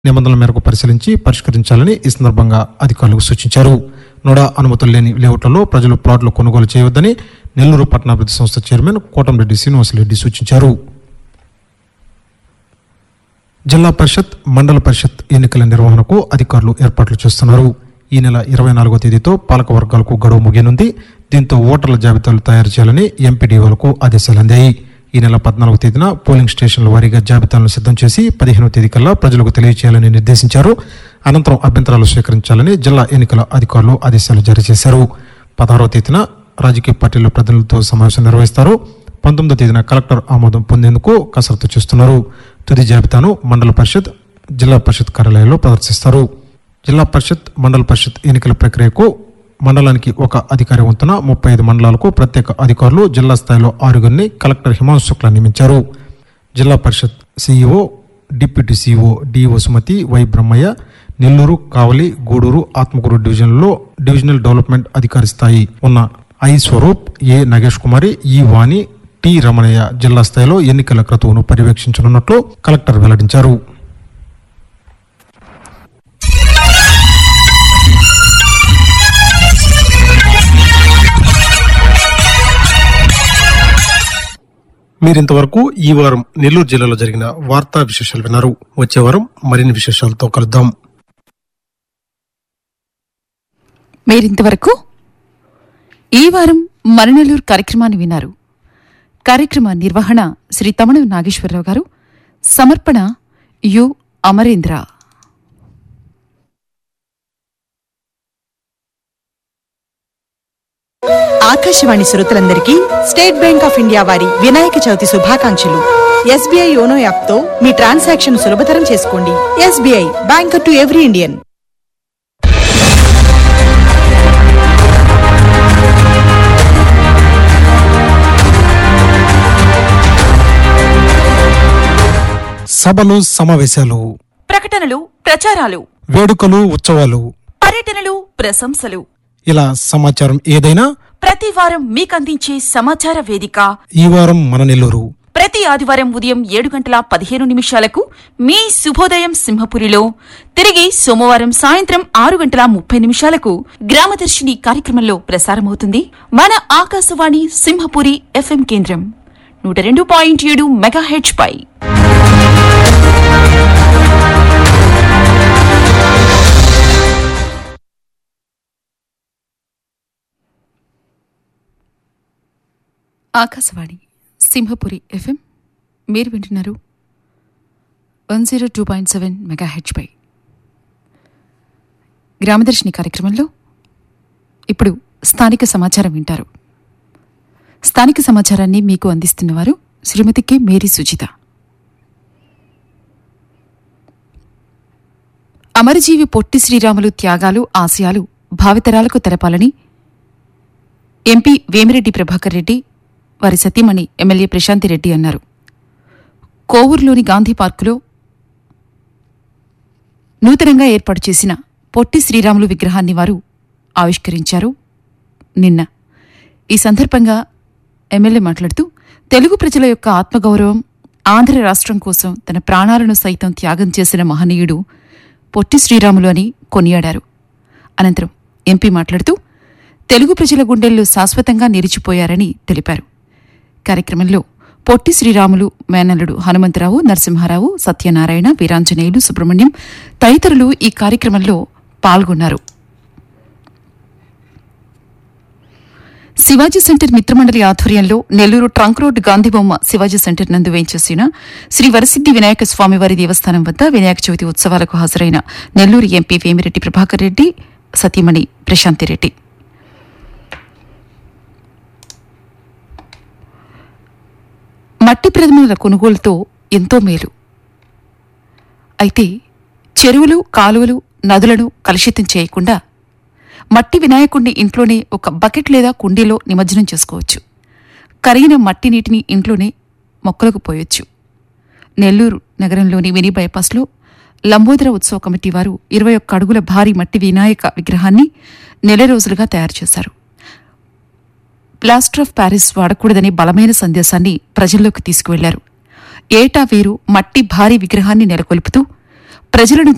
నిబంధనల మేరకు పరిశీలించి పరిష్కరించాలని ఈ సందర్భంగా అధికారులకు సూచించారు నోడా అనుమతులు లేని లేఅవుట్లలో ప్రజలు ప్లాట్లు కొనుగోలు చేయవద్దని నెల్లూరు పట్టణాభివృద్ధి సంస్థ చైర్మన్ కోటంరెడ్డి శ్రీనివాసరెడ్డి సూచించారు జిల్లా పరిషత్ మండల పరిషత్ ఎన్నికల నిర్వహణకు అధికారులు ఏర్పాట్లు చేస్తున్నారు ఈ నెల ఇరవై నాలుగో తేదీతో పాలక వర్గాలకు గడువు ముగియనుంది దీంతో ఓటర్ల జాబితాలు తయారు చేయాలని ఎంపీడీఓలకు ఆదేశాలు అందాయి ఈ నెల పద్నాలుగో తేదీన పోలింగ్ స్టేషన్ల వారీగా జాబితాలను సిద్ధం చేసి పదిహేనవ తేదీ కల్లా ప్రజలకు తెలియజేయాలని నిర్దేశించారు అనంతరం అభ్యంతరాలు స్వీకరించాలని జిల్లా ఎన్నికల అధికారులు ఆదేశాలు జారీ చేశారు పదహారవ తేదీన రాజకీయ పార్టీల ప్రతినిధులతో సమావేశం నిర్వహిస్తారు పంతొమ్మిదో తేదీన కలెక్టర్ ఆమోదం పొందేందుకు కసరత్తు చేస్తున్నారు తుది జాబితాను మండల పరిషత్ జిల్లా పరిషత్ కార్యాలయాల్లో ప్రదర్శిస్తారు జిల్లా పరిషత్ మండల పరిషత్ ఎన్నికల ప్రక్రియకు మండలానికి ఒక అధికారి వంతున ముప్పై ఐదు మండలాలకు ప్రత్యేక అధికారులు జిల్లా స్థాయిలో ఆరుగురిని కలెక్టర్ హిమాంశు శుక్లా నియమించారు Zilla Parishad CEO deputy CEO DO Sumathi Y Brahmaiah Nellore Kavali Gudur Atmakur డివిజన్లలో డివిజనల్ డెవలప్మెంట్ అధికారి స్థాయి ఉన్న I Swaroop A Nagesh Kumari E Vani T Ramanaiah జిల్లా స్థాయిలో ఎన్నికల క్రతువును పర్యవేక్షించనున్నట్లు కలెక్టర్ వెల్లడించారు మీరింతవరకు ఈ వారం నెల్లూరు జిల్లాలో జరిగిన వార్తా విశేషాలు విన్నారు వచ్చే వారం మరిన్ని విశేషాలతో కలుద్దాం మీరింతవరకు ఈ వారం మరణలూరు కార్యక్రమాన్ని విన్నారు కార్యక్రమ నిర్వహణ శ్రీ తమణ నాగేశ్వరరావు గారు సమర్పణ యు అమరేంద్ర ఆకాశవాణి శ్రోతలందరికీ స్టేట్ బ్యాంక్ ఆఫ్ ఇండియా వారి వినాయక చవితి శుభాకాంక్షలు ఎస్బీఐ యోనో యాప్ తో మీ ట్రాన్సాక్షన్ సులభతరం చేసుకోండి SBI banker to every Indian సభలు సమావేశాలు ప్రకటనలు ప్రచారాలు వేడుకలు ఉత్సవాలు పర్యటనలు ప్రశంసలు ఇలా సమాచారం ఏదైనా ప్రతి వారం మీకందించే సమాచార వేదిక ఈ వారం మన నెల్లూరు ప్రతి ఆదివారం ఉదయం ఏడు గంటల పదిహేను నిమిషాలకు మీ శుభోదయం సింహపురిలో తిరిగి సోమవారం సాయంత్రం ఆరు గంటల ముప్పై నిమిషాలకు గ్రామదర్శిని కార్యక్రమంలో ప్రసారమవుతుంది మన ఆకాశవాణి సింహపురి ఎఫ్ఎం కేంద్రం నూట రెండు పాయింట్ ఏడు మెగాహెచ్ పై ఆకాశవాణి సింహపురి ఎఫ్ఎం మీరు వింటున్నారు one zero two point seven mega హెచ్పై గ్రామదర్శిని కార్యక్రమంలో ఇప్పుడు స్థానిక సమాచారం వింటారు స్థానిక సమాచారాన్ని మీకు అందిస్తున్నవారు శ్రీమతి కె మేరీ సుజిత అమరజీవి పొట్టి శ్రీరాములు త్యాగాలు ఆశయాలు భావితరాలకు తెలపాలని ఎంపీ వేమిరెడ్డి ప్రభాకర్ రెడ్డి వారి సతీమణి ఎమ్మెల్యే ప్రశాంతి రెడ్డి అన్నారు కోవూరులోని గాంధీ పార్కులో నూతనంగా ఏర్పాటు చేసిన పొట్టి శ్రీరాములు విగ్రహాన్ని వారు ఆవిష్కరించారు నిన్న ఈ సందర్భంగా ఎమ్మెల్యే మాట్లాడుతూ తెలుగు ప్రజల యొక్క ఆత్మగౌరవం ఆంధ్ర రాష్ట్రం కోసం తన ప్రాణాలను సైతం త్యాగం చేసిన మహనీయుడు పొట్టి శ్రీరాములు అని కొనియాడారు అనంతరం ఎంపీ మాట్లాడుతూ తెలుగు ప్రజల గుండెల్లో శాశ్వతంగా నిలిచిపోయారని తెలిపారు కార్యక్రమంలో పొట్టి శ్రీరాములు మేనల్లుడు హనుమంతరావు నరసింహారావు సత్యనారాయణ వీరాంజనేయులు సుబ్రహ్మణ్యం తదితరులు ఈ కార్యక్రమంలో పాల్గొన్నారు శివాజీ సెంటర్ మిత్రమండలి ఆధ్వర్యంలో Nellore trunk road Gandhibomma Shivaji centre నందు వేంచేసిన శ్రీ వరసిద్ది వినాయక స్వామివారి దేవస్థానం వద్ద వినాయక చవితి ఉత్సవాలకు హాజరైన నెల్లూరు ఎంపీ వేమిరెడ్డి ప్రభాకర్ రెడ్డి సతీమణి ప్రశాంతిరెడ్డి మట్టి ప్రతిమల కొనుగోలుతో ఎంతో మేలు అయితే చెరువులు కాలువలు నదులను కలుషితం చేయకుండా మట్టి వినాయకుడిని ఇంట్లోనే ఒక బకెట్ లేదా కుండీలో నిమజ్జనం చేసుకోవచ్చు కరిగిన మట్టి నీటిని ఇంట్లోనే మొక్కలకు పోయొచ్చు నెల్లూరు నగరంలోని మినీ బైపాస్లో లంబోదర ఉత్సవ కమిటీ వారు ఇరవై ఒక్క అడుగుల భారీ మట్టి వినాయక విగ్రహాన్ని నెల రోజులుగా తయారు చేశారు ప్లాస్టర్ ఆఫ్ ప్యారిస్ వాడకూడదనే బలమైన సందేశాన్ని ప్రజల్లోకి తీసుకువెళ్లారు ఏటా వీరు మట్టి భారీ విగ్రహాన్ని నెలకొల్పుతూ ప్రజలను